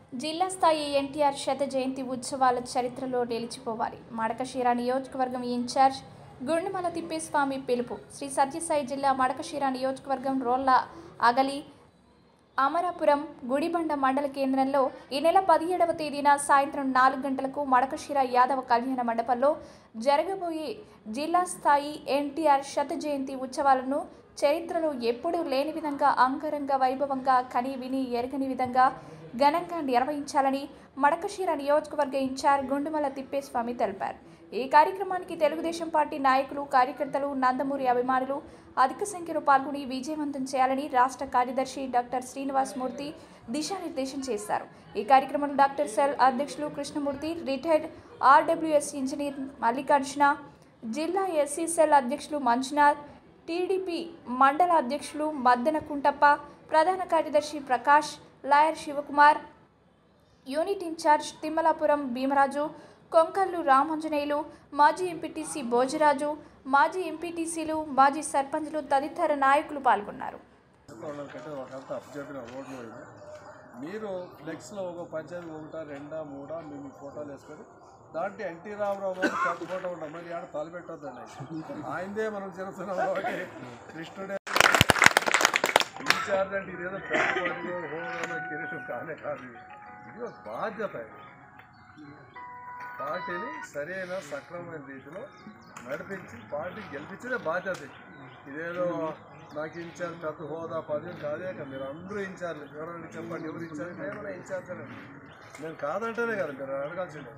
జిల్లా స్థాయి ఎన్టీఆర్ శత జయంతి ఉత్సవాల చరిత్రలో నిలిచిపోవాలి మడకశిర నియోజకవర్గం ఇన్ఛార్జ్ గుండుమల తిప్పేస్వామి పిలుపు శ్రీ సత్యసాయి జిల్లా మడకశిర నియోజకవర్గం రోళ్ల అగలి అమరాపురం గుడిబండ మండల కేంద్రంలో ఈ నెల పదిహేడవ తేదీన సాయంత్రం నాలుగు గంటలకు మడకశిర యాదవ కళ్యాణ మండపంలో జరగబోయే జిల్లా స్థాయి ఎన్టీఆర్ శత జయంతి ఉత్సవాలను చరిత్రలో ఎప్పుడూ లేని విధంగా అంగరంగ వైభవంగా కని విని ఎరగని విధంగా ఘనంగా నిర్వహించాలని మడకశిర నియోజకవర్గ ఇన్ఛార్జ్ గుండుమల తిప్పేస్వామి తెలిపారు ఈ కార్యక్రమానికి తెలుగుదేశం పార్టీ నాయకులు కార్యకర్తలు నందమూరి అభిమానులు అధిక సంఖ్యలో పాల్గొని విజయవంతం చేయాలని రాష్ట్ర కార్యదర్శి డాక్టర్ శ్రీనివాస్ మూర్తి దిశానిర్దేశం చేశారు ఈ కార్యక్రమంలో డాక్టర్ సెల్ అధ్యక్షులు Krishnamurthy retired RWS engineer Mallikarjuna జిల్లా ఎస్సీ సెల్ అధ్యక్షులు మంజునాథ్ టీడీపీ మండల అధ్యక్షులు మద్దన కుంటప్ప ప్రధాన కార్యదర్శి Prakash lawyer Shivakumar unit incharge Timmalapuram Bhimaraju Konkallu Ramanjaneyulu మాజీ ఎంపీటీసీ భోజరాజు మాజీ ఎంపీటీసీలు మాజీ సర్పంచ్లు తదితర నాయకులు పాల్గొన్నారు వాళ్ళకంటే వాళ్ళకంతా అప్పచెప్పిన రోడ్లు పోయింది మీరు ఫ్లెక్స్లో ఒక పంచాయతీ ఒకటా రెండా మూడా మీ మీ ఫోటోలు వేసుకొని దాంట్లో ఎన్టీ రామారావు గారు పెద్ద ఫోటో ఉంటాం మరి ఆడ తలపెట్టొద్దండి ఆయనదే మనం జరుగుతున్నాం కాబట్టి కృష్ణుడే ఇన్ఛార్జ్ అంటే ఇదేదో పెద్ద పదవి, హోదా కిరీటం కానే కాదు ఇది ఒక బాధ్యత ఇది పార్టీని సరైన సక్రమమైన రీతిలో నడిపించి పార్టీ గెలిపించడే బాధ్యత ఇది. ఇదేదో నాకు ఇన్ఛార్జ్ పెద్ద హోదా పదవి కాదే కదా మీరు అందరూ ఇన్ఛార్జ్ ఎవరైనా చెప్పండి ఎవరు ఇన్ఛార్జ్ నేను ఇన్ఛార్జ్ అని నేను కాదంటేనే కదా మీరు అడగాల్సిందే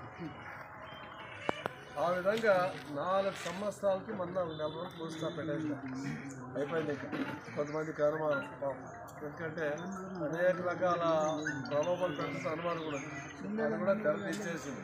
ఆ విధంగా నాలుగు సంవత్సరాలకి మొన్న నెల రోజులు పూస్తా పెట్టేసిన అయిపోయింది ఇంకా కొంతమంది అనుమానం పాపం ఎందుకంటే అనేక రకాల ప్రలోభాలు పెడుతున్న అనుమానం కూడా ఉంది. అది కూడా తెరపించేసింది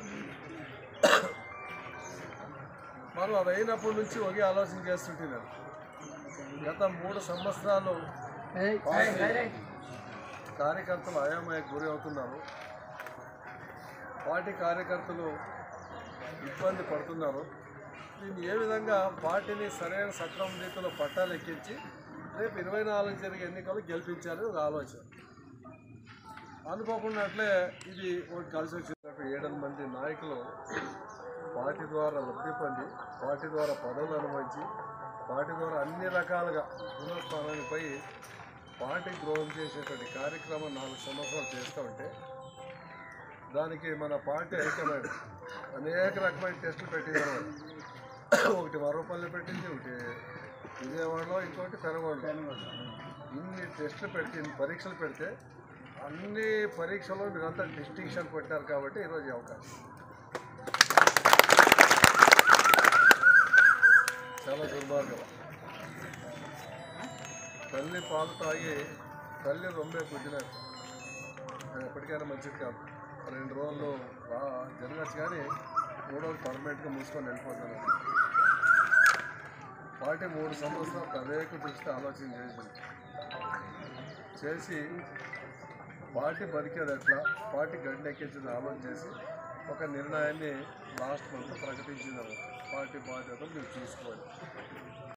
మనం అది అయినప్పటి నుంచి ఒకే ఆలోచన చేస్తుంటున్నాను గత మూడు సంవత్సరాలు పార్టీ కార్యకర్తలు అయోమయకు గురి అవుతున్నారు పార్టీ కార్యకర్తలు ఇబ్బంది పడుతున్నారు దీన్ని ఏ విధంగా పార్టీని సరైన సక్రమ రీతిలో పట్టాలు ఎక్కించి రేపు ఇరవై నాలుగు జరిగే ఎన్నికలు గెలిపించాలని ఒక ఆలోచన అనుకోకున్నట్లే ఇది ఒకటి కలిసి వచ్చినట్టు ఏడు మంది నాయకులు పార్టీ ద్వారా లబ్ధి పొంది పార్టీ ద్వారా పదవులు అనుభవించి పార్టీ ద్వారా అన్ని రకాలుగా ఉన్నతస్థానానికి పోయి పార్టీ ద్రోహం చేసేటువంటి కార్యక్రమం నాలుగు సంవత్సరాలు చేస్తూ ఉంటే దానికి మన పార్టీ హైకమాండ్ అనేక రకమైన టెస్టులు పెట్టింది ఒకటి మరోపల్లి పెట్టింది ఒకటి విజయవాడలో ఇంకోటి పెనగొండలో ఇన్ని టెస్టులు పెట్టి ఇన్ని పరీక్షలు పెడితే అన్ని పరీక్షల్లో మీరంతా డిస్టింక్షన్ పెట్టారు కాబట్టి ఈరోజు ఈ అవకాశం చాలా దుర్మార్గం తల్లి పాలు తాగి తల్లి రొమ్మే గుద్దినారు అది ఎప్పటికైనా మంచిది కాదు రెండు రోజులు రా జరగచ్చు కానీ మూడు రోజులు పర్మనెంట్గా మూసుకొని వెళ్ళిపోతాను పార్టీ మూడు సంవత్సరాలు తదేక దృష్టి ఆలోచన చేసింది చేసి పార్టీ బతికేది ఎట్లా పార్టీ గడ్డెక్కించింది ఆలోచన చేసి ఒక నిర్ణయాన్ని లాస్ట్ మంత్ ప్రకటించింది పార్టీ బాధ్యతలు మీరు చూసుకోవాలి